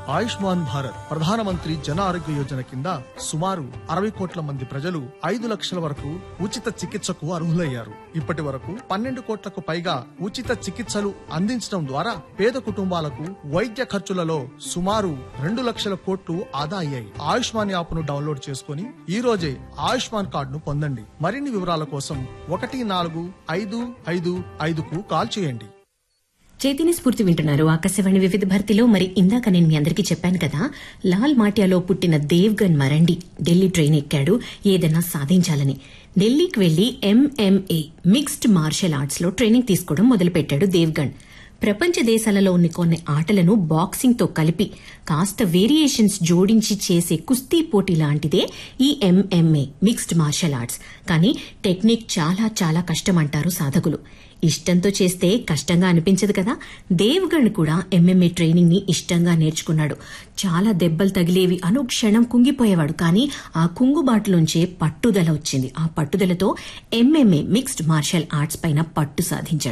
ఆయుష్మాన్ భారత్ ప్రధానమంత్రి జన ఆరోగ్య యోజన కింద సుమారు అరవై కోట్ల మంది ప్రజలు ఐదు లక్షల వరకు ఉచిత చికిత్సకు అర్హులయ్యారు ఇప్పటి వరకు పన్నెండు కోట్లకు పైగా ఉచిత చికిత్సలు అందించడం ద్వారా పేద కుటుంబాలకు వైద్య ఖర్చులలో సుమారు రెండు లక్షల కోట్లు ఆదా అయ్యాయి ఆయుష్మాన్ యాప్ ను డౌన్లోడ్ చేసుకుని ఈ రోజే ఆయుష్మాన్ కార్డును పొందండి మరిన్ని వివరాల కోసం ఒకటి నాలుగు ఐదు ఐదు ఐదుకు కాల్ చేయండి చైతన్య స్ఫూర్తి వింటున్నారు ఆకాశవాణి వివిధ భర్తీలో మరి ఇందాక నేను మీ అందరికీ చెప్పాను కదా లాల్ మాటియాలో పుట్టిన దేవ్గన్ మరండి ఢిల్లీ ట్రైన్ ఎక్కాడు ఏదైనా సాధించాలని ఢిల్లీకి వెళ్లి ఎంఎంఏ మిక్స్డ్ మార్షల్ ఆర్ట్స్ లో ట్రైనింగ్ తీసుకోవడం మొదలుపెట్టాడు దేవ్గన్ ప్రపంచ దేశాలలో ఉన్న కొన్ని ఆటలను బాక్సింగ్ తో కలిపి కాస్త వేరియేషన్స్ జోడించి చేసే కుస్తీ పోటీ లాంటిదే ఈ ఎంఎంఏ మిక్స్డ్ మార్షల్ ఆర్ట్స్ కానీ టెక్నిక్ చాలా చాలా కష్టం అంటారు సాధకులు ఇష్టంతో చేస్తే కష్టంగా అనిపించదు కదా దేవ్గణ్ కూడా ఎంఎంఏ ట్రైనింగ్ ని ఇష్టంగా నేర్చుకున్నాడు చాలా దెబ్బలు తగిలేవి అనుక్షణం కుంగిపోయేవాడు కానీ ఆ కుంగుబాటులోంచే పట్టుదల వచ్చింది ఆ పట్టుదలతో ఎంఎంఏ మిక్స్డ్ మార్షల్ ఆర్ట్స్ పైన పట్టు సాధించాడు